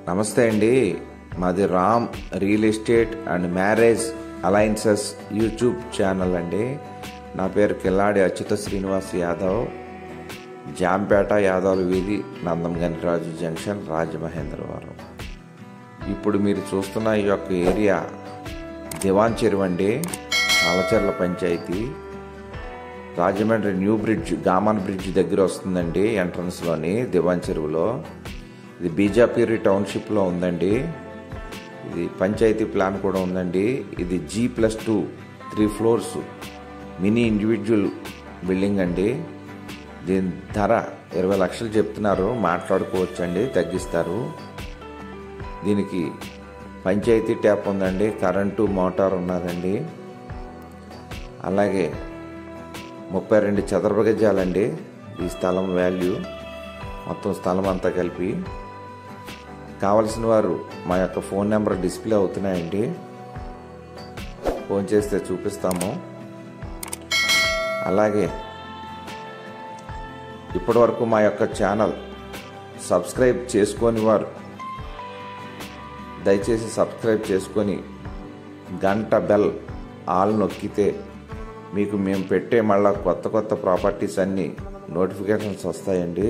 నమస్తే అండి మాది Ram real estate and marriage alliances YouTube channel అండి నా పేరు కిల్లాడి అచ్యుత శ్రీనివాస్ యాదవ్ జాంపేట యాదవ్ వీధి నందం గనిరాజు జంక్షన్ రాజమహేంద్రవరం ఇప్పుడు మీరు చూస్తున్న ఈ యొక్క ఏరియా దివాన్ చెరువు అండి Nallacherla panchayat Rajahmundry new bridge Gammon bridge దగ్గర వస్తుందండి ఎంట్రన్స్లోని దివాన్ చెరువులో ఇది బీజాపూరి టౌన్షిప్లో ఉందండి ఇది పంచాయతీ ప్లాన్ కూడా ఉందండి ఇది G plus two three floors mini individual building అండి దీని ధర ఇరవై లక్షలు చెప్తున్నారు మాట్లాడుకోవచ్చండి తగ్గిస్తారు దీనికి పంచాయతీ ట్యాప్ ఉందండి కరెంటు మోటార్ ఉన్నదండి అలాగే ముప్పై రెండు చదరపు గజాలండి ఈ స్థలం వాల్యూ మొత్తం స్థలం అంతా కలిపి కావలసిన వారు మా యొక్క ఫోన్ నెంబర్ డిస్ప్లే అవుతున్నాయండి ఫోన్ చేస్తే చూపిస్తాము అలాగే ఇప్పటివరకు మా యొక్క ఛానల్ సబ్స్క్రైబ్ చేసుకొని వారు దయచేసి సబ్స్క్రైబ్ చేసుకొని గంట బెల్ ఆల్ నొక్కితే మీకు మేము పెట్టే మళ్ళా కొత్త కొత్త ప్రాపర్టీస్ అన్నీ నోటిఫికేషన్స్ వస్తాయండి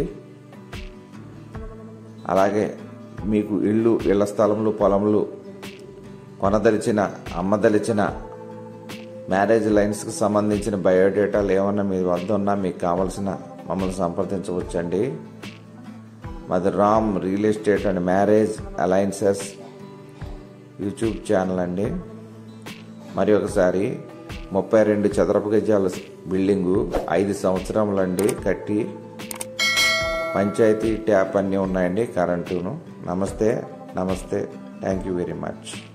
అలాగే మీకు ఇల్లు ఇళ్ల స్థలములు పొలములు కొనదలిచిన అమ్మదలిచిన మ్యారేజ్ లైన్స్కి సంబంధించిన బయోడేటాలు ఏమన్నా మీ వద్ద ఉన్నా మీకు కావలసిన మమ్మల్ని సంప్రదించవచ్చండి మాది Ram real estate and marriage alliances YouTube channel అండి మరి ఒకసారి ముప్పై రెండు చదరపు గజాల బిల్డింగు ఐదు సంవత్సరములండి కట్టి పంచాయతీ ట్యాప్ అన్నీ ఉన్నాయండి కరెంటును నమస్తే నమస్తే థ్యాంక్ యూ వెరీ మచ్